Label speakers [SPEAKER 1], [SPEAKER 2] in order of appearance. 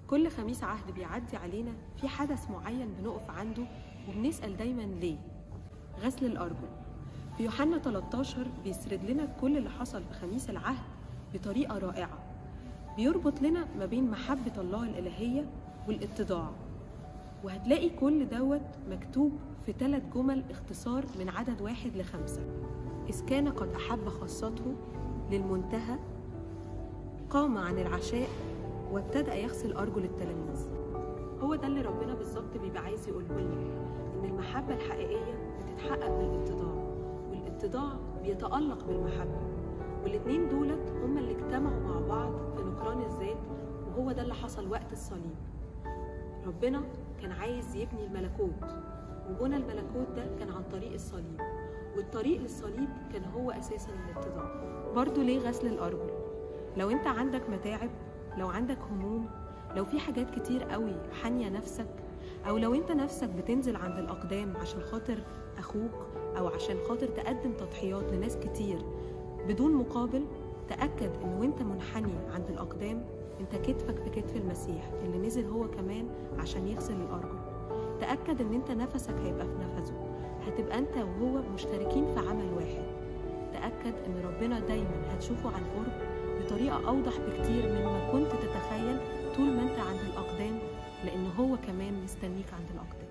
[SPEAKER 1] كل خميس عهد بيعدي علينا في حدث معين بنقف عنده وبنسأل دايما ليه غسل الأرجل في يوحنا 13 بيسرد لنا كل اللي حصل في خميس العهد بطريقة رائعة بيربط لنا ما بين محبة الله الإلهية والاتضاع وهتلاقي كل دوت مكتوب في ثلاث جمل اختصار من عدد واحد لخمسة إذ كان قد أحب خاصته للمنتهى قام عن العشاء وابتدأ يغسل أرجل التلاميذ هو ده اللي ربنا بالظبط بيبقى عايز يقوله لنا إن المحبة الحقيقية بتتحقق بالاتضاع والاتضاع بيتألق بالمحبة والاتنين دولت هما اللي اجتمعوا مع بعض في نكران الذات وهو ده اللي حصل وقت الصليب ربنا كان عايز يبني الملكوت وبنى الملكوت ده كان عن طريق الصليب والطريق للصليب كان هو أساسا الاتضاع برضو ليه غسل الأرجل لو انت عندك متاعب لو عندك هموم لو في حاجات كتير قوي حانية نفسك أو لو انت نفسك بتنزل عند الأقدام عشان خاطر أخوك أو عشان خاطر تقدم تضحيات لناس كتير بدون مقابل تأكد إن وانت منحني عند الأقدام انت كتفك في كتف المسيح اللي نزل هو كمان عشان يغسل الأرجل تأكد إن انت نفسك هيبقى في نفسه هتبقى انت وهو مشتركين في عمل واحد تأكد إن ربنا دايما هتشوفه عن قرب بطريقة أوضح بكتير مما كنت تتخيل طول ما انت عند الأقدام لأن هو كمان مستنيك عند الأقدام